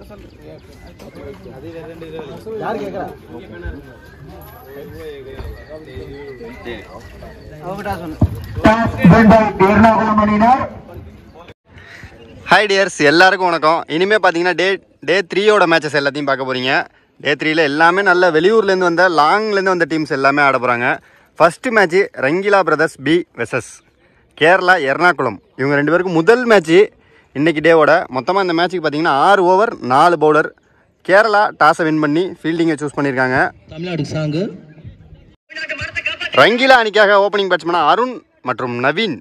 எர்ணாகுளம் அணியினர் hi tears எல்லாருக்கும் வணக்கம் இனிமேல் பார்த்தீங்கன்னா டே டே த்ரீயோட மேட்சஸ் எல்லாத்தையும் பார்க்க போகிறீங்க டே த்ரீல எல்லாமே நல்ல வெளியூர்லேருந்து வந்த லாங்லேருந்து வந்த டீம்ஸ் எல்லாமே ஆட போகிறாங்க first match Rangeela brothers versus Kerala Ernakulam இவங்க ரெண்டு பேருக்கும் முதல் மேட்ச்சு இன்னைக்கு டேவோட மொத்தமாக இந்த மேட்ச்சுக்கு பார்த்தீங்கன்னா ஆறு ஓவர் நாலு பவுலர் கேரளா டாஸை வின் பண்ணி ஃபீல்டிங்கை சூஸ் பண்ணியிருக்காங்க தமிழ்நாடு சாங்கு ரங்கிலா அணிக்காக ஓப்பனிங் பேட்ஸ்மேனாக அருண் மற்றும் நவீன்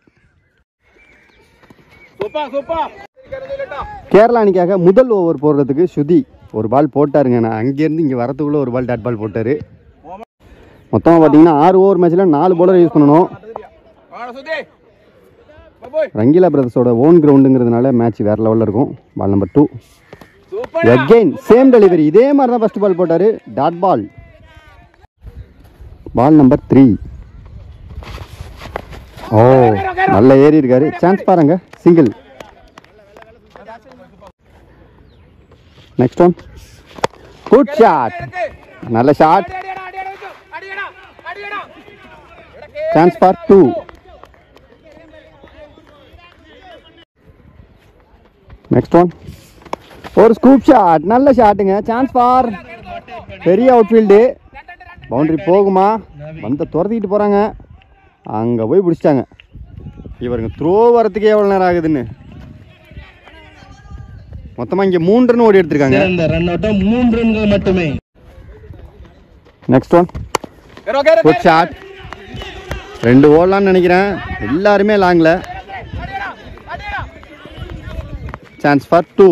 கேரளா அணிக்காக முதல் ஓவர் போடுறதுக்கு ஸ்ருதி ஒரு பால் போட்டாருங்க நான் அங்கேருந்து இங்கே வரத்துக்குள்ளே ஒரு பால் டாட் பால் போட்டார் மொத்தமாக பார்த்தீங்கன்னா ஆறு ஓவர் மேட்ச்சில் நாலு பவுலர் யூஸ் பண்ணணும் ரங்கீலா பிரதர்ஸோட ஓன் கிரவுண்டுங்கிறதுனால மேட்ச் வேறு லெவலில் இருக்கும் ball number two again same delivery இதே மாதிரி தான் ஃபஸ்ட் பால் போட்டார் dot ball ball number three ஓ நல்ல ஏறி இருக்காரு சான்ஸ் பாருங்க single next one good shot நல்ல shot chance for two next one ஒரு ஸ்கூப் ஷாட் நல்ல ஷாட்டுங்க சான்ஸ் ஃபார் பெரிய அவுட்ஃபீல்டு பவுண்டரி போகுமா வந்து துரத்திக்கிட்டு போகிறாங்க அங்கே போய் பிடிச்சிட்டாங்க இவருங்க த்ரோ வரத்துக்கு எவ்வளோ நேரம் ஆகுதுன்னு மொத்தமாக இங்கே மூணு ரன் ஓடி எடுத்திருக்காங்க சிறந்த ரன் ஓட்டம் மூன்று ரன்கள் மட்டுமே நெக்ஸ்ட் ஒன் குட் ஷாட் ரெண்டு ஓடலான்னு நினைக்கிறேன் எல்லாருமே லாங்கில் சான்ஸ் ஃபார் டூ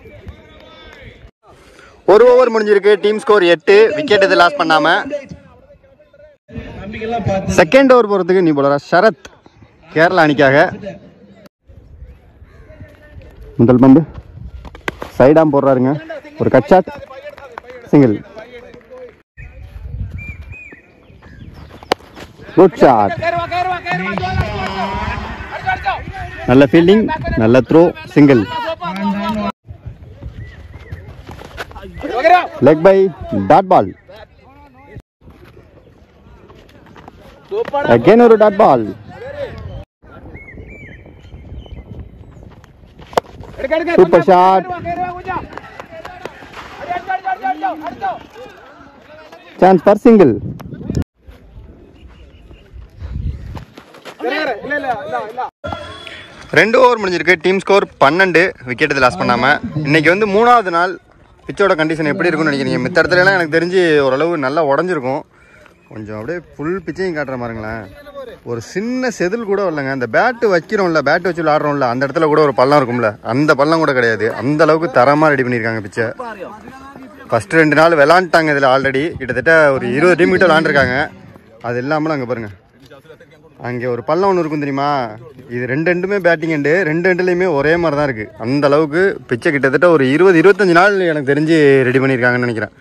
ஒரு ஓவர் முடிஞ்சிருக்கு டீம் ஸ்கோர் எட்டு விக்கெட் இது லாஸ் பண்ணாமல் நம்பிக்கைலாம் பார்த்து செகண்ட் ஓவர் போகிறதுக்கு நீ போலரா சரத் கேரளா அணிக்காக முதல் பந்து சைடாம் போடுறாருங்க ஒரு cut shot single good shot நல்ல ஃபீல்டிங் நல்ல throw single leg bye dot ball again ஒரு dot ball super shot chance for single ரெண்டு ஓவர் முடிஞ்சிருக்கு டீம் ஸ்கோர் பன்னெண்டு விக்கெட் இது லாஸ் பண்ணாமல் இன்னைக்கு வந்து மூணாவது நாள் பிச்சோட கண்டிஷன் எப்படி இருக்கும்னு நினைக்கிறீங்க மித்த இடத்துல எல்லாம் எனக்கு தெரிஞ்சு ஓரளவு நல்லா உடஞ்சிருக்கும் கொஞ்சம் அப்படியே ஃபுல் பிச்சையும் காட்டுற பாருங்களேன் ஒரு சின்ன செதில் கூட இல்லைங்க அந்த பேட்டு வைக்கிறோம்ல பேட்டு வச்சு விளாடுறோம்ல அந்த இடத்துல கூட ஒரு பள்ளம் இருக்கும்ல அந்த பள்ளம் கூட கிடையாது அந்த அளவுக்கு தரமாக ரெடி பண்ணியிருக்காங்க பிச்சை ஃபர்ஸ்ட் ரெண்டு நாள் விளாண்டுட்டாங்க இதில் ஆல்ரெடி கிட்டத்தட்ட ஒரு இருபது டீம் கிட்ட விளாண்டுருக்காங்க அது இல்லாமல் அங்கே பாருங்க அங்கே ஒரு பள்ளம் ஒன்று இருக்கும் தெரியுமா இது ரெண்டு ரெண்டுமே பேட்டிங் எண்டு ரெண்டு ரெண்டுலேயுமே ஒரே மாதிரி தான் இருக்குது அந்த அளவுக்கு பிச்சை கிட்டத்தட்ட ஒரு இருபது இருபத்தஞ்சு நாள் எனக்கு தெரிஞ்சு ரெடி பண்ணியிருக்காங்கன்னு நினைக்கிறேன்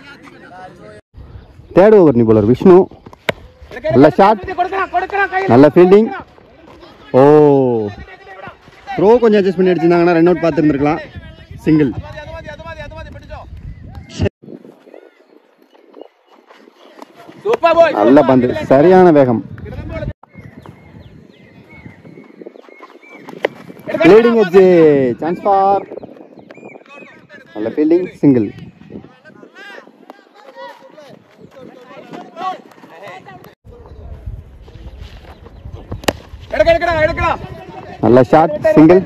தேர்ட் ஓவர் நீ போலர் விஷ்ணு நல்ல ஷாட் நல்ல ஃபீல்டிங் ஓ த்ரோ கொஞ்சம் அட்ஜஸ்ட் பண்ணி அடிச்சிருந்தாங்கன்னா ரன் அவுட் பார்த்துருந்துருக்கலாம் சிங்கிள் நல்ல பந்து சரியான வேகம் லீடிங் வச்சு சான்ஸ் ஃபார் நல்ல ஃபீல்டிங் சிங்கிள் நல்ல ஷாட் சிங்கிள்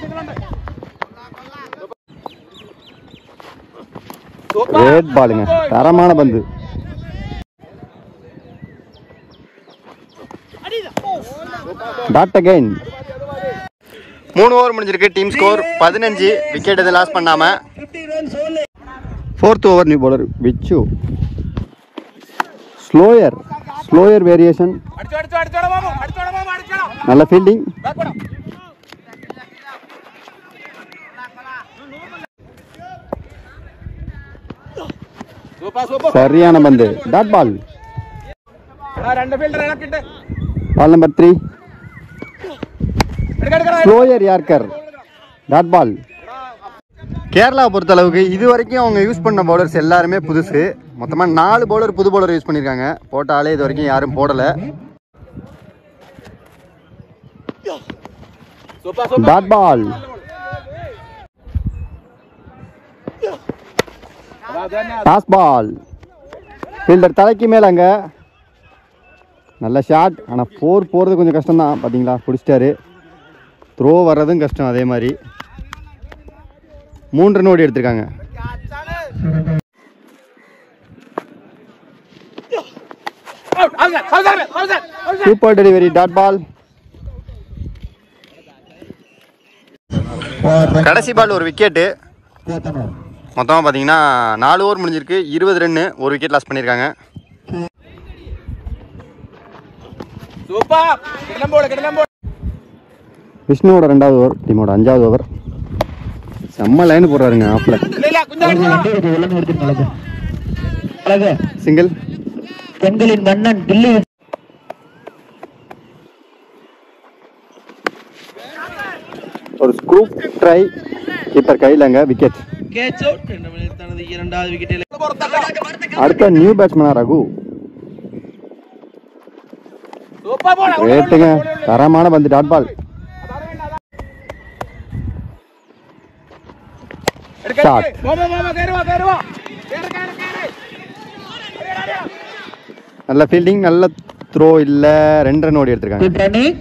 ரேட் பாலுங்க தரமான பந்து டாட் அகைன் மூணு ஓவர் முடிஞ்சிருக்கு டீம் ஸ்கோர் பதினஞ்சு விக்கெட் எதுவும் லாஸ் பண்ணாம fourth over new bowler Vichu slower slower variation நல்ல ஃபீல்டிங் சரியான பந்து dot ball ball number three slower yorker dot ball Kerala பொறுத்த அளவுக்கு இது வரைக்கும் அவங்க யூஸ் பண்ண பவுலர்ஸ் எல்லாருமே புதுசு மொத்தமாக நாலு பவுலர் புது பவுலர் யூஸ் பண்ணியிருக்காங்க போட்டாலே இது வரைக்கும் யாரும் போடலை dot ball toss ball fielder தலைக்கு மேல அங்க நல்ல ஷாட் ஆனால் ஃபோர் போகிறது கொஞ்சம் கஷ்டம் தான் பார்த்தீங்களா பிடிச்சிட்டாரு த்ரோ வர்றதும் கஷ்டம் அதே மாதிரி மூன்று ரன் ஓடி எடுத்திருக்காங்க சூப்பர் டெலிவரி டாட் பால் கடைசி பால் ஒரு விக்கெட்டு மொத்தமாக பார்த்தீங்கன்னா நாலு ஓவர் முடிஞ்சிருக்கு இருபது ரன்னு ஒரு விக்கெட் லாஸ் பண்ணியிருக்காங்க விஷ்ணுவோட ரெண்டாவது ஓவர் டீமோட அஞ்சாவது ஓவர் செம்ம லைன் போடுறாருங்க ஆஃப்ல அழகு சிங்கிள் பெண்களின் மன்னன் டில்லி ஒரு ஸ்கூப் ட்ரை கீப்பர் கையிலங்க விக்கெட் கேட்ச் அவுட் தனது இரண்டாவது விக்கெட்டில் அடுத்த நியூ பேட்ஸ்மேனா ரகு ரேட்டுங்க தரமான பந்து டாட் பால் ஷாட் நல்ல ஃபீல்டிங் நல்ல த்ரோ இல்ல ரெண்டு ரன் ஓடி எடுத்திருக்காங்க குட் ரன்னிங்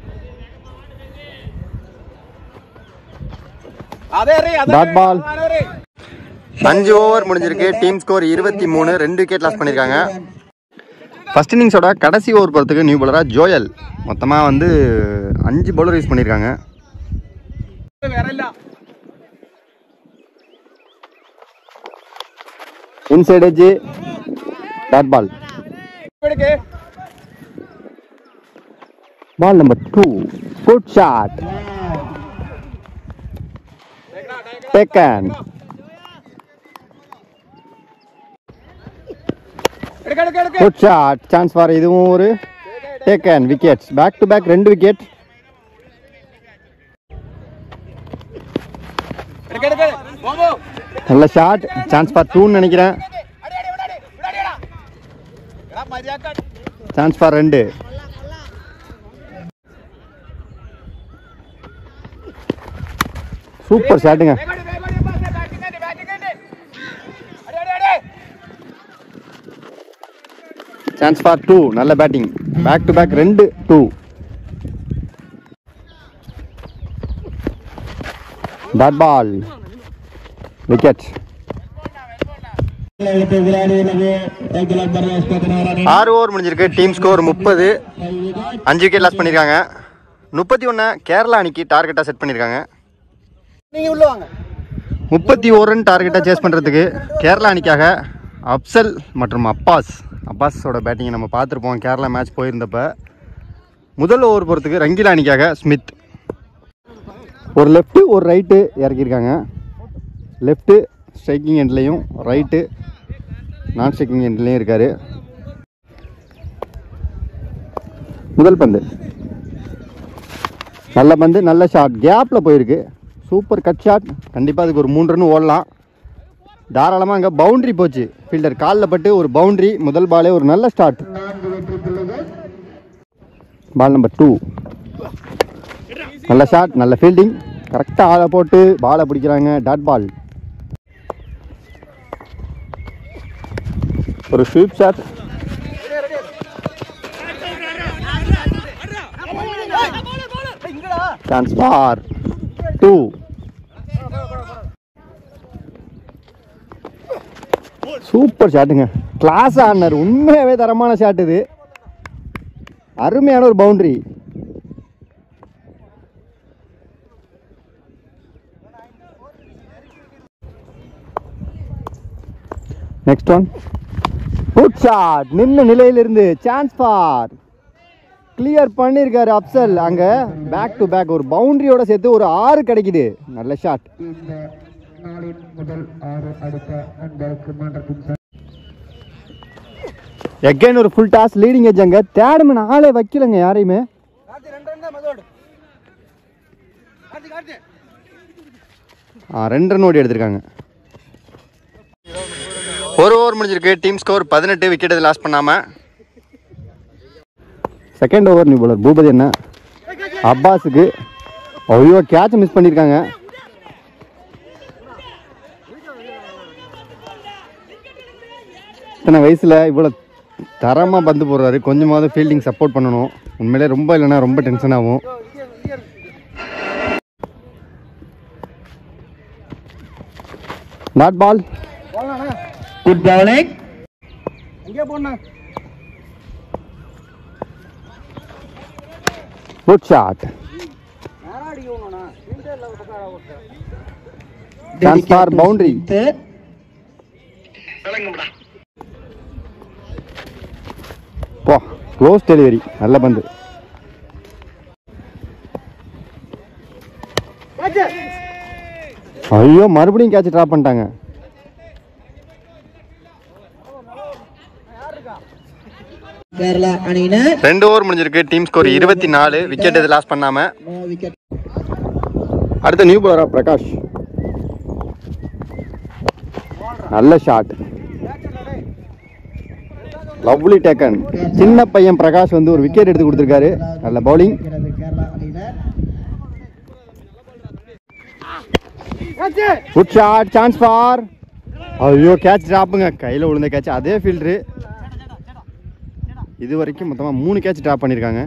டாட் பால் அஞ்சு ஓவர் முடிஞ்சிருக்கு டீம் ஸ்கோர் இருபத்தி மூணு ரெண்டு விக்கெட் லாஸ் பண்ணியிருக்காங்க ஃபர்ஸ்ட் இன்னிங்ஸோட கடைசி ஓவர் போகிறதுக்கு நியூ பவுலராக ஜோயல் மொத்தமாக வந்து அஞ்சு பவுலர் யூஸ் பண்ணியிருக்காங்க inside edge dot ball ball number two good shot taken good shot chance for இதுவும் ஒரு taken wickets back to back ரெண்டு விக்கெட் நல்ல ஷாட் சான்ஸ் ஃபார் டூன்னு நினைக்கிறேன் சான்ஸ் ஃபார் ரெண்டு சூப்பர் ஷாட்டுங்க சான்ஸ் ஃபார் டூ நல்ல பேட்டிங் பேக் டு பேக் ரெண்டு டூ டாட் பால் விக்கெட் ஆறு ஓவர் முடிஞ்சிருக்கு டீம் ஸ்கோர் முப்பது அஞ்சு விக்கெட் லாஸ் பண்ணியிருக்காங்க முப்பத்தி ஒன்று கேரளா அணிக்கு டார்கெட்டாக செட் பண்ணியிருக்காங்க முப்பத்தி ஒரு ரன் டார்கெட்டாக சேஸ் பண்ணுறதுக்கு கேரளா அணிக்காக அப்சல் மற்றும் அப்பாஸ் அப்பாஸோட பேட்டிங்கை நம்ம பார்த்துருப்போம் கேரளா மேட்ச் போயிருந்தப்ப முதல் ஓவர் போகிறதுக்கு ரங்கீலா அணிக்காக ஸ்மித் ஒரு லெஃப்ட்டு ஒரு ரைட்டு இறக்கியிருக்காங்க லெஃப்ட்டு ஸ்ட்ரைக்கிங் எண்ட்லேயும் ரைட்டு நான் ஸ்ட்ரைக்கிங் எண்ட்லேயும் இருக்கார் முதல் பந்து நல்ல பந்து நல்ல ஷாட் கேப்பில் போயிருக்கு சூப்பர் கட் ஷாட் கண்டிப்பாக அதுக்கு ஒரு மூணு ரன் ஓடலாம் தாராளமாக அங்கே பவுண்ட்ரி போச்சு ஃபீல்டர் காலில் பட்டு ஒரு பவுண்ட்ரி முதல் பாலே ஒரு நல்ல ஸ்டார்ட் பால் நம்பர் டூ நல்ல ஷாட் நல்ல ஃபீல்டிங் கரெக்டாக ஆளை போட்டு பாலை பிடிக்கிறாங்க டாட் பால் ஒரு sweep shot chance for two super ஷாட்டுங்க கிளாஸ் ஆடினார் உண்மையாகவே தரமான ஷாட் இது அருமையான ஒரு boundary next one good shot நின்ன நிலையிலிருந்து சான்ஸ் ஃபார் கிளியர் பண்ணியிருக்காரு அப்சல் அங்கே பேக் டு பேக் ஒரு பவுண்டரியோட சேர்த்து ஒரு ஆறு கிடைக்குது நல்ல ஷாட் எகைன் ஒரு ஃபுல் டாஸ் லீடிங் எஜ் அங்க தேர்ட் மேன் ஆளே வைக்கலங்க யாரையுமே ஆ, ரெண்டு ரன் ஓடி எடுத்திருக்காங்க ஒரு ஓவர் முடிஞ்சிருக்கு டீம் ஸ்கோர் பதினெட்டு விக்கெட் லாஸ் பண்ணாமல் second over new bowler Bhupathi என்ன அப்பாஸுக்கு ஐயோ கேட்ச் மிஸ் பண்ணியிருக்காங்க இத்தனை வயசில் இவ்வளோ தரமாக பந்து போடுறாரு கொஞ்சமாவது ஃபீல்டிங் சப்போர்ட் பண்ணணும் உண்மையிலே ரொம்ப இல்லைன்னா ரொம்ப டென்ஷன் ஆகும் dot ball good bowling good shot Chance for boundary. போ க்ளோஸ் டெலிவரி நல்ல பந்து ஐயோ மறுபடியும் கேட்ச் ட்ராப் பண்ணிட்டாங்க கேரளா அணியினர் ரெண்டு ஓவர் முடிஞ்சிருக்கு டீம் ஸ்கோர் இருபத்தி நாலு விக்கெட் எது லாஸ் பண்ணாம நோ விக்கெட் அடுத்த நியூ பவுலரா பிரகாஷ் நல்ல ஷாட் லவ்லி டேக்கன் சின்ன பையன் பிரகாஷ் வந்து ஒரு விக்கெட் எடுத்து கொடுத்துருக்காரு நல்ல பவுலிங் கேரளா அணியினர் குட் ஷாட் சான்ஸ் ஃபார் ஐயோ கேட்ச் ட்ராப்புங்க கையில் விழுந்த கேட்ச் அதே ஃபீல்டரு இது வரைக்கும் மொத்தமாக மூணு கேட்ச் ட்ராப் பண்ணியிருக்காங்க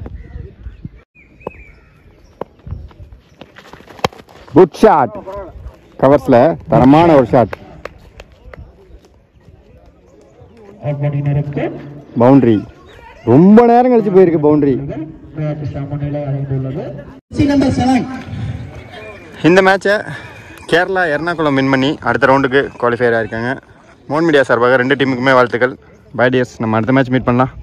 குட் ஷாட் கவர்ஸில் தரமான ஒரு ஷாட் அணியினருக்கு பவுண்டரி ரொம்ப நேரம் கழிச்சு போயிருக்கு பவுண்டரி மேட்ச் சமநிலை அடைந்துள்ளது சி நம்பர் செவன் இந்த மேட்சை கேரளா எர்ணாகுளம் வின் பண்ணி அடுத்த ரவுண்டுக்கு குவாலிஃபையர் ஆயிருக்காங்க மோன் மீடியா சார்பாக ரெண்டு டீமுக்குமே வாழ்த்துக்கள் பை டியர்ஸ் நம்ம அடுத்த மேட்ச் மீட் பண்ணலாம்